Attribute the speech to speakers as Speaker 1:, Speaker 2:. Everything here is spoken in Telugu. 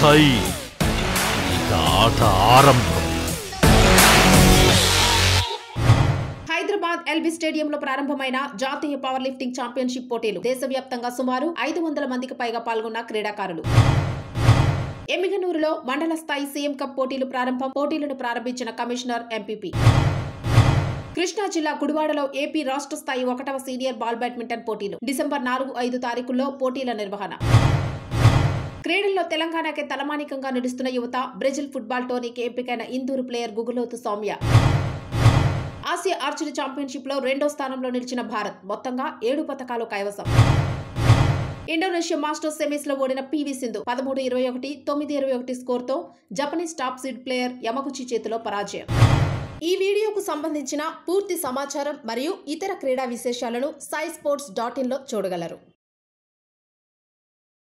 Speaker 1: సై ఇక ఆట ఆరంభం
Speaker 2: హైదరాబాద్ ఎల్బీ స్టేడియంలో ప్రారంభమైన జాతీయ పవర్ లిఫ్టింగ్ ఛాంపియన్షిప్ పోటీలు దేశవ్యాప్తంగా సుమారు ఐదు వందల మందికి పైగా పాల్గొన్న క్రీడాకారులు ఎమ్మిగనూరులో మండల స్థాయి సీఎం కప్ పోటీలు ప్రారంభం పోటీలను ప్రారంభించిన కమిషనర్ ఎంపీపీ కృష్ణా జిల్లా గుడివాడలో ఏపీ రాష్ట్ర స్థాయి ఒకటవ సీనియర్ బాల్ బ్యాడ్మింటన్ పోటీలు డిసెంబర్ నాలుగు ఐదు తారీఖుల్లో పోటీల నిర్వహణ క్రీడల్లో తెలంగాణకే తలమానికంగా నిలుస్తున్న యువత బ్రెజిల్ ఫుట్బాల్ టోర్నీకి ఎంపికైన Induru player Guguloth Soumya Asia archery championship లో రెండో స్థానంలో నిలిచిన భారత్ మొత్తంగా ఏడు పథకాలు కైవసం ఇండోనేషియా మాస్టర్స్ సెమీస్ లో ఓడిన పివి సింధు పదమూడు ఇరవై ఒకటి తొమ్మిది ఇరవై ఒకటి స్కోర్ తో Japanese top seed player Yamaguchi చేతిలో పరాజయం ఈ వీడియోకు సంబంధించిన పూర్తి సమాచారం మరియు ఇతర క్రీడా విశేషాలను సై స్పోర్ట్స్ డాట్ ఇన్ లో చూడగలరు